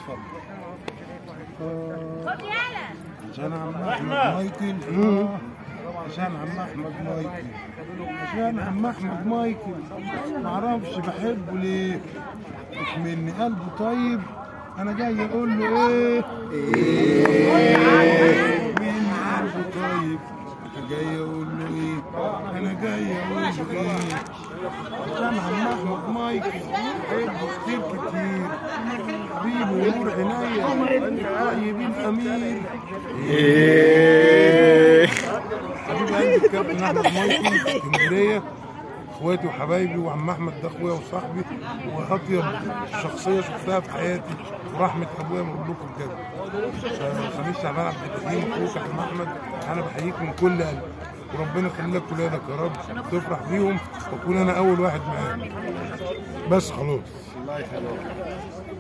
اتفضل عشان عم احمد مايكل آه. عشان عم احمد مايكل عشان عم احمد مايكل معرفش بحبه ليه مش مني قلبه طيب انا جاي اقول له ايه ايه مني قلبه طيب انا جاي اقول له ايه انا جاي اقول له ايه عشان عم احمد مايكل بحبه كتير كتير حبيبي ونور عينيا طيب الامير حبيب قلبي الكابتن احمد مايكل اسكندريه اخواتي وحبايبي وعم احمد ده اخويا وصاحبي واطيب شخصيه شفتها في حياتي ورحمه ابويا ما اقول لكم بجد خميس شعبان عبد الكريم اخوك يا عم احمد انا بحييك من كل قلبي وربنا يخلي لك ولادك يا رب تفرح بيهم واكون انا اول واحد معاهم بس خلاص الله يخليك